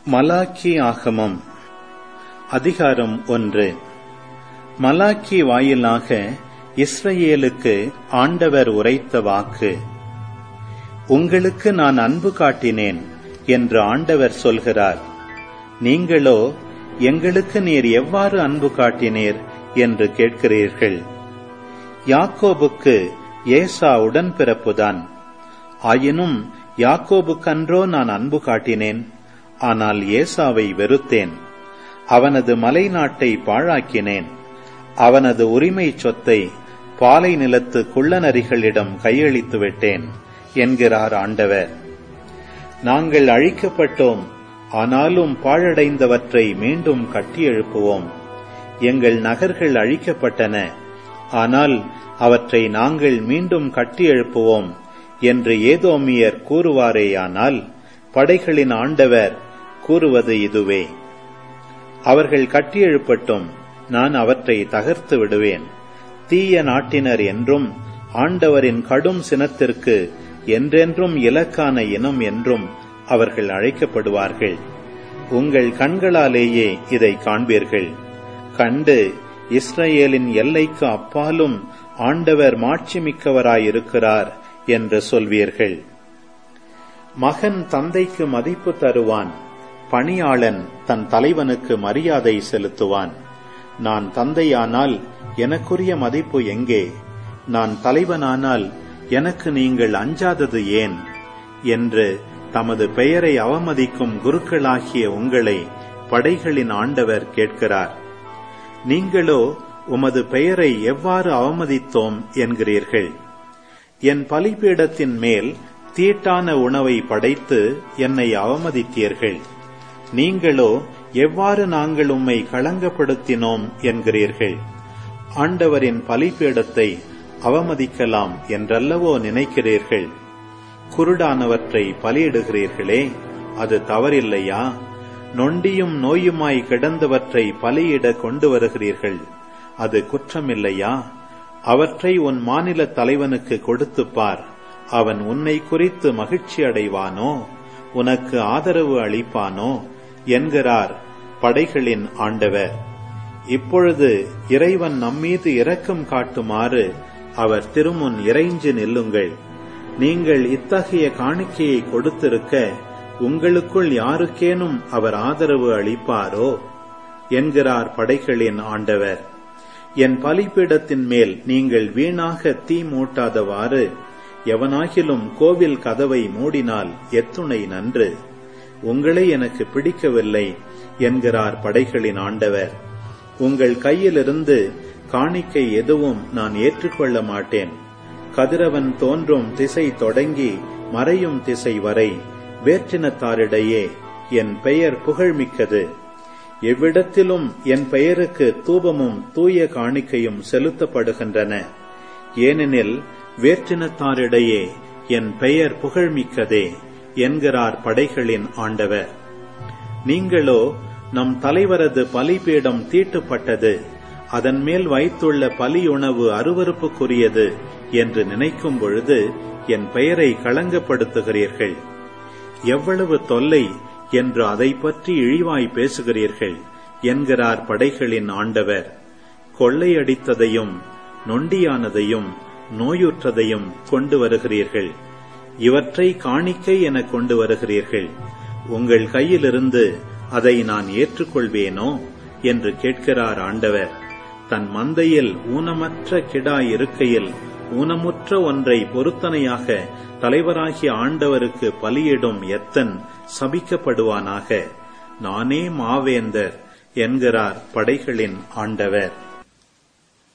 Malachi ஆகமம் அதிகாரம் ஒன்று மலாக்கி வாயிலாக இஸ்ரவேலுக்கு ஆண்டவர் உரைத்த வாக்கு உங்களுக்கு நான் அன்பு காட்டினேன் என்று ஆண்டவர் சொல்கிறார் நீங்களோ எங்களுக்கு நீர் எவ்வாறு அன்பு காட்டினீர் என்று கேட்கிறீர்கள் யாக்கோபுக்கு ஏசா உடன்பிறப்புதான் ஆயினும் யாக்கோபுக்கன்றோ நான் அன்பு காட்டினேன் ஆனால் ஏசாவை வெறுத்தேன் அவனது மலை நாட்டை பாழாக்கினேன் அவனது உரிமை சொத்தை பாலை நிலத்து குள்ளநரிகளிடம் கையளித்து விட்டேன் என்கிறார் ஆண்டவர் நாங்கள் அழிக்கப்பட்டோம் ஆனாலும் பாழடைந்தவற்றை மீண்டும் கட்டியெழுப்புவோம் எங்கள் நகர்கள் அழிக்கப்பட்டன ஆனால் அவற்றை நாங்கள் மீண்டும் கட்டியெழுப்புவோம் என்று ஏதோமியர் கூறுவாரேயானால் படைகளின் ஆண்டவர் கூறுவது இதுவே அவர்கள் கட்டியெழுப்பட்டும் நான் அவற்றை தகர்த்து விடுவேன் தீய நாட்டினர் என்றும் ஆண்டவரின் கடும் சினத்திற்கு என்றென்றும் இலக்கான இனம் என்றும் அவர்கள் அழைக்கப்படுவார்கள் உங்கள் கண்களாலேயே இதை காண்பீர்கள் கண்டு இஸ்ரேலின் எல்லைக்கு அப்பாலும் ஆண்டவர் மாட்சிமிக்கவராயிருக்கிறார் என்று சொல்வீர்கள் மகன் தந்தைக்கு மதிப்பு தருவான் பணியாளன் தன் தலைவனுக்கு மரியாதை செலுத்துவான் நான் தந்தையானால் எனக்குரிய மதிப்பு எங்கே நான் தலைவனானால் எனக்கு நீங்கள் அஞ்சாதது ஏன் என்று தமது பெயரை அவமதிக்கும் குருக்களாகிய உங்களை படைகளின் ஆண்டவர் கேட்கிறார் நீங்களோ உமது பெயரை எவ்வாறு அவமதித்தோம் என்கிறீர்கள் என் பலிபீடத்தின் மேல் தீட்டான உணவை படைத்து என்னை அவமதித்தீர்கள் நீங்களோ எவ்வாறு நாங்கள் உம்மை களங்கப்படுத்தினோம் என்கிறீர்கள் ஆண்டவரின் பலிபீடத்தை அவமதிக்கலாம் என்றல்லவோ நினைக்கிறீர்கள் குருடானவற்றை பலியிடுகிறீர்களே அது தவறில்லையா நொண்டியும் நோயுமாய் கிடந்தவற்றை பலியிட கொண்டு வருகிறீர்கள் அது குற்றமில்லையா அவற்றை உன் மாநில தலைவனுக்கு கொடுத்துப் பார் அவன் உன்னை குறித்து மகிழ்ச்சி அடைவானோ உனக்கு ஆதரவு அளிப்பானோ என்கிறார் படைகளின் ஆண்டவர் இப்பொழுது இறைவன் நம்மீது இரக்கம் காட்டுமாறு அவர் திருமுன் இறைஞ்சு நில்லுங்கள் நீங்கள் இத்தகைய காணிக்கையை கொடுத்திருக்க உங்களுக்குள் யாருக்கேனும் அவர் ஆதரவு அளிப்பாரோ என்கிறார் படைகளின் ஆண்டவர் என் பலிபீடத்தின் மேல் நீங்கள் வீணாக தீ மூட்டாதவாறு எவனாகிலும் கோவில் கதவை மூடினால் எத்துணை நன்று உங்களை எனக்கு பிடிக்கவில்லை என்கிறார் படைகளின் ஆண்டவர் உங்கள் கையிலிருந்து காணிக்கை எதுவும் நான் ஏற்றுக்கொள்ள மாட்டேன் கதிரவன் தோன்றும் திசை தொடங்கி மறையும் திசை வரை வேற்றினத்தாரிடையே என் பெயர் புகழ்மிக்கது எவ்விடத்திலும் என் பெயருக்கு தூபமும் தூய காணிக்கையும் செலுத்தப்படுகின்றன ஏனெனில் வேற்றினத்தாரிடையே என் பெயர் புகழ்மிக்கதே என்கிறார் படைகளின் ஆண்டவர் நீங்களோ நம் தலைவரது பலிபீடம் தீட்டுப்பட்டது அதன் மேல் வைத்துள்ள பலியுணவு அருவறுப்புக்குரியது என்று நினைக்கும் பொழுது என் பெயரை களங்கப்படுத்துகிறீர்கள் எவ்வளவு தொல்லை என்று அதை பற்றி இழிவாய் பேசுகிறீர்கள் என்கிறார் படைகளின் ஆண்டவர் கொள்ளையடித்ததையும் நொண்டியானதையும் நோயுற்றதையும் கொண்டு வருகிறீர்கள் இவற்றை காணிக்கை என கொண்டு வருகிறீர்கள் உங்கள் கையிலிருந்து அதை நான் ஏற்றுக்கொள்வேனோ என்று கேட்கிறார் ஆண்டவர் தன் மந்தையில் ஊனமற்ற கிடா இருக்கையில் ஊனமுற்ற ஒன்றை பொருத்தனையாக தலைவராகிய ஆண்டவருக்கு பலியிடும் எத்தன் சபிக்கப்படுவானாக நானே மாவேந்தர் என்கிறார் படைகளின் ஆண்டவர்